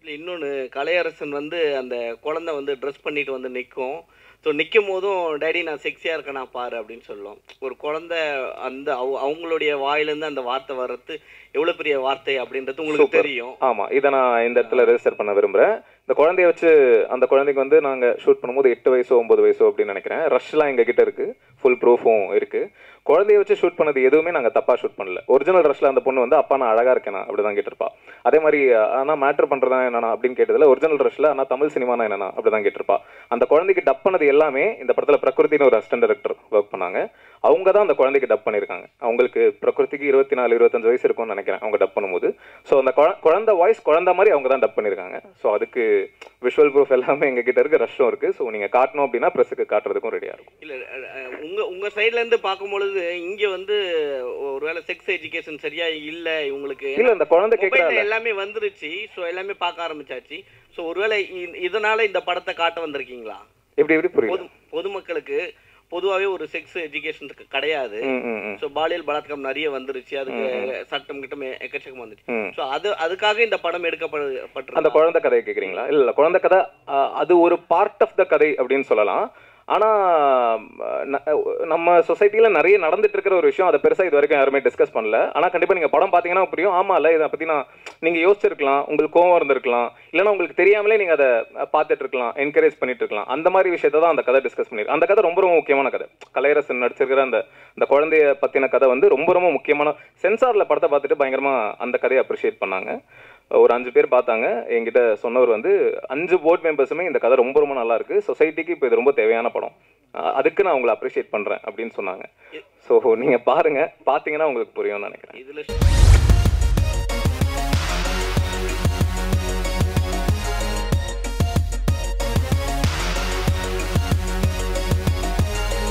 இல்லை இன்னொன்று கலையரசன் வந்து அந்த குழந்தை வந்து ட்ரெஸ் பண்ணிட்டு வந்து நிற்கும் ஸோ நிற்கும் போதும் டேடி நான் செக்ஸியாக இருக்கேனா பாரு அப்படின்னு சொல்லும் ஒரு குழந்தை அந்த அவ- அவங்களுடைய வாயிலேருந்து அந்த வார்த்தை வர்றது எவ்வளோ பெரிய வார்த்தை அப்படின்றது உங்களுக்கு Super. தெரியும் ஆமா இதை நான் இந்த இடத்துல ரெஜிஸ்டர் பண்ண விரும்புறேன் இந்த குழந்தைய வச்சு அந்த குழந்தைக்கு வந்து நாங்க ஷூட் பண்ணும்போது எட்டு வயசோ ஒன்பது வயசோ அப்படின்னு நினைக்கிறேன் ரஷ்லாம் எங்க கிட்ட இருக்கு ஃபுல் ப்ரூஃபும் இருக்கு குழந்தைய வச்சு ஷூட் பண்ணது எதுவுமே நாங்க தப்பா ஷூட் பண்ணல ஒரிஜினல் ரஷ்ல அந்த பொண்ணு வந்து அப்பா நான் அழகா இருக்கேனா அப்படிதான் கேட்டிருப்பா அதே மாதிரி ஆனா மேட்டர் பண்றதா என்னன்னா அப்படின்னு கேட்டதுல ஒரிஜினல் ரஷ்ல ஆனா தமிழ் சினிமானா என்னன்னா அப்படிதான் கேட்டிருப்பா அந்த குழந்தைக்கு டப் பண்ணது எல்லாமே இந்த படத்துல பிரகிருத்தின்னு ஒரு அசிஸ்டன்ட் டைரக்டர் ஒர்க் பண்ணாங்க அவங்க தான் அந்த குழந்தைக்கு டப் பண்ணியிருக்காங்க அவங்களுக்கு பிரகிருதிக்கு இருபத்தி நாலு இருபத்தஞ்சு வயசு இருக்கும்னு நினைக்கிறேன் அவங்க டப் பண்ணும்போது ஸோ அந்த குழ- குழந்தை வாய்ஸ் குழந்தை மாதிரி அவங்க தான் டப் பண்ணியிருக்காங்க ஸோ அதுக்கு விஷுவல் ப்ரூஃப் எல்லாமே எங்க கிட்ட இருக்கு ரஷ்ஷும் இருக்கு ஸோ நீங்க காட்டணும் அப்படின்னா ப்ரெஸ்ஸுக்கு காட்டுறதுக்கும் ரெடியா இருக்கும் இல்லை உங்கள் உங்கள் சைட்லேருந்து பார்க்கும்பொழுது இங்கே வந்து ஒருவேளை செக்ஸ் எஜுகேஷன் சரியா இல்லை இவங்களுக்கு இல்ல இந்த குழந்தை மொபைல்ல கேட்கறாங்க எல்லாமே வந்துருச்சு ஸோ எல்லாமே பார்க்க ஆரம்பிச்சாச்சு ஸோ ஒருவேளை இ- இதனால இந்த படத்தை காட்ட வந்திருக்கீங்களா எப்படி எப்படி புரியுது பொது பொதுமக்களுக்கு பொதுவாகவே ஒரு செக்ஸ் எஜுகேஷன் கிடையாது ம், ம், ம். ஸோ பாலியல் பலாத்காரம் நிறைய வந்துருச்சு அதுக்கு சட்டம் கிட்டம் எ- எக்கச்சக்கம் வந்துச்சு ம். ஸோ அது அதுக்காக இந்த படம் அந்த எடுக்கப்பட்டு குழந்தை கதையை கேக்குறீங்களா இல்ல இல்ல குழந்தை கதை அஹ், அது ஒரு பார்ட் ஆஃப் த கதை அப்படின்னு சொல்லலாம் ஆனா அஹ், ந- நம்ம சொசைட்டில நிறைய நடந்துட்டு இருக்கிற ஒரு விஷயம் அதை பெருசா இது வரைக்கும் யாருமே டிஸ்கஸ் பண்ணல ஆனா கண்டிப்பா நீங்க படம் பாத்தீங்கன்னா புரியும் ஆமா இல்ல இதை பத்தி நான் நீங்க யோசிச்சிருக்கலாம் உங்களுக்கு கோவம் இருந்திருக்கலாம் இல்லைன்னா உங்களுக்கு தெரியாமலே நீங்க அதை பார்த்துட்டு இருக்கலாம் என்கரேஜ் பண்ணிட்டு இருக்கலாம் அந்த மாதிரி விஷயத்தை தான் அந்த கதை டிஸ்கஸ் பண்ணிருக்கு அந்த கதை ரொம்ப ரொம்ப முக்கியமான கதை கலையரசன் நடிச்சிருக்கிற அந்த அந்த குழந்தைய பத்தின கதை வந்து ரொம்ப ரொம்ப முக்கியமான சென்சார்ல படத்தை பார்த்துட்டு பயங்கரமா அந்த கதையை அப்ரிஷியேட் பண்ணாங்க ஒரு அஞ்சு பேர் பார்த்தாங்க என்கிட்ட சொன்னவர் வந்து அஞ்சு போர்ட் மெம்பர்ஸுமே இந்த கதை ரொம்ப ரொம்ப நல்லா இருக்கு சொசைட்டிக்கு இப்போ இது ரொம்ப தேவையான படம் அஹ் அதுக்கு நான் உங்களை அப்ரிஷியேட் பண்றேன் அப்படின்னு சொன்னாங்க ஸோ நீங்க பாருங்க பார்த்தீங்கன்னா உங்களுக்கு புரியும்னு நினைக்கிறேன் இதில்